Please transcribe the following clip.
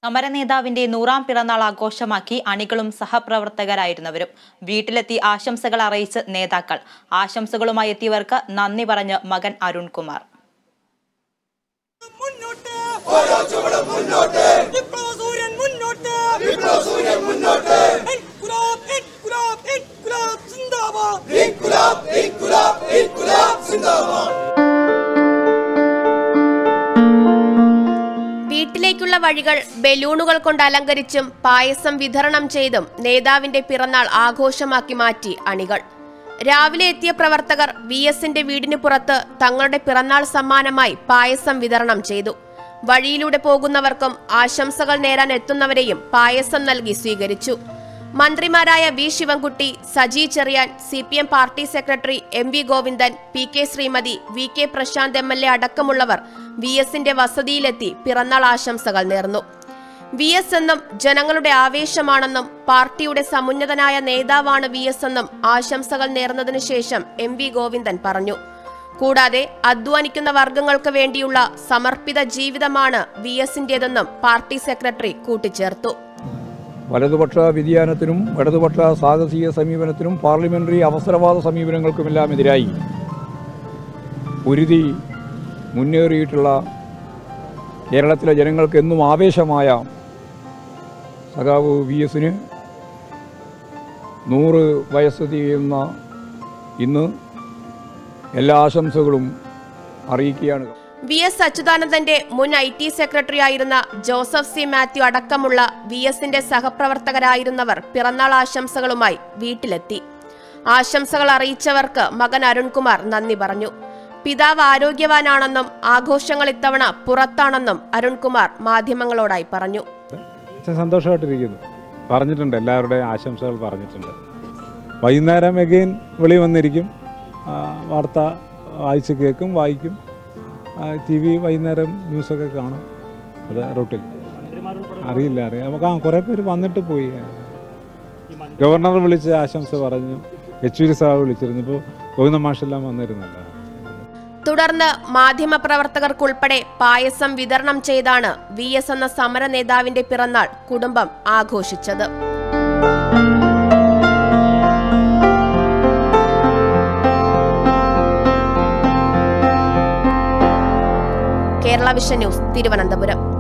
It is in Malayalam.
സമരനേതാവിന്റെ നൂറാം പിറന്നാൾ ആഘോഷമാക്കി അണികളും സഹപ്രവർത്തകരായിരുന്നവരും വീട്ടിലെത്തി ആശംസകൾ അറിയിച്ച് നേതാക്കൾ ആശംസകളുമായി എത്തിയവർക്ക് നന്ദി പറഞ്ഞ് മകൻ അരുൺകുമാർ മുന്നോട്ട് ഓരോ ചുവടും മുന്നോട്ട് വിപ്ലവ സൂര്യൻ മുന്നോട്ട് വിപ്ലവ സൂര്യൻ മുന്നോട്ട് ഇൻകുലാബ് ഇൻകുലാബ് ഇൻകുലാബ് സിന്ദാബാദ് ഇൻകുലാബ് ഇൻകുലാബ് ഇൻകുലാബ് സിന്ദാബാദ് വീട്ടിലേക്കുള്ള വഴികൾ ബലൂണുകൾ കൊണ്ട് അലങ്കരിച്ചും പായസം വിതരണം ചെയ്തും നേതാവിന്റെ പിറന്നാൾ ആഘോഷമാക്കി മാറ്റി അണികൾ രാവിലെ എത്തിയ പ്രവർത്തകർ വി എസിന്റെ വീടിന് പുറത്ത് തങ്ങളുടെ പിറന്നാൾ സമ്മാനമായി പായസം വിതരണം ചെയ്തു വഴിയിലൂടെ പോകുന്നവർക്കും ആശംസകൾ നേരാൻ എത്തുന്നവരെയും പായസം നൽകി സ്വീകരിച്ചു മന്ത്രിമാരായ V Sivankutty Saji Cherian C P M party secretary M V Govindan P K Sreemathi V K Prasanth M L A അടക്കമുള്ളവർ വി എസിന്റെ വസതിയിലെത്തി പിറന്നാൾ ആശംസകൾ നേർന്നു വി എസ് എന്നും ജനങ്ങളുടെ ആവേശമാണെന്നും പാർട്ടിയുടെ സമുന്നതനായ നേതാവാണ് വി എസ് എന്നും ആശംസകൾ നേർന്നതിനു ശേഷം എം വി ഗോവിന്ദൻ പറഞ്ഞു കൂടാതെ അധ്വാനിക്കുന്ന വർഗങ്ങൾക്ക് വേണ്ടിയുള്ള സമർപ്പിത ജീവിതമാണ് വി എസിന്റേതെന്നും പാർട്ടി സെക്രട്ടറി കൂട്ടിച്ചേർത്തു വലതുപക്ഷ വ്യതിയാനത്തിനും ഇടതുപക്ഷ സാഹസിക സമീപനത്തിനും പാർലമെന്ററി അവസരവാദ സമീപനങ്ങൾക്കുമെല്ലാം എതിരായി ഉരുതി മുന്നേറിയിട്ടുള്ള കേരളത്തിലെ ജനങ്ങൾക്ക് എന്നും ആവേശമായ സഖാവ് വി എസിന് നൂറ് വയസ്സ് തികയുന്ന ഇന്ന് എല്ലാ ആശംസകളും അറിയിക്കുകയാണ് വി എസ് അച്യുതാനന്ദന്റെ മുൻ ഐ ടി സെക്രട്ടറി ആയിരുന്ന ജോസഫ് സി മാത്യു അടക്കമുള്ള വി എസിന്റെ സഹപ്രവർത്തകരായിരുന്നവർ പിറന്നാൾ ആശംസകളുമായി വീട്ടിലെത്തി ആശംസകൾ അറിയിച്ചവർക്ക് മകൻ അരുൺകുമാർ നന്ദി പറഞ്ഞു പിതാവ് ആരോഗ്യവാനാണെന്നും ആഘോഷങ്ങൾ ഇത്തവണ പുറത്താണെന്നും അരുൺകുമാർ മാധ്യമങ്ങളോടായി പറഞ്ഞു അച്ഛൻ സന്തോഷമായിട്ടിരിക്കുന്നു പറഞ്ഞിട്ടുണ്ട് എല്ലാവരുടെയും ആശംസകൾ പറഞ്ഞിട്ടുണ്ട് വൈകുന്നേരം എഗെയിൻ വെളി വന്നിരിക്കും ആ, വാർത്ത വായിച്ച് കേൾക്കും വായിക്കും ടി വി വൈകുന്നേരം ന്യൂസൊക്കെ കാണും അത് റൂട്ടിൽ അറിയില്ല അറിയാം നമുക്ക് ആ കുറേ പേര് വന്നിട്ട് പോയി ഗവർണർ വിളിച്ച് ആശംസ പറഞ്ഞു യെച്ചൂരി സാഹ് വിളിച്ചിരുന്നു ഇപ്പോൾ ഗോവിന്ദ മാഷെല്ലാം വന്നിരുന്നല്ലോ തുടർന്ന് മാധ്യമപ്രവർത്തകർക്കുൾപ്പെടെ പായസം വിതരണം ചെയ്താണ് വി എസ് എന്ന സമര നേതാവിന്റെ പിറന്നാൾ കുടുംബം ആഘോഷിച്ചത് കേരള വിഷൻ ന്യൂസ് തിരുവനന്തപുരം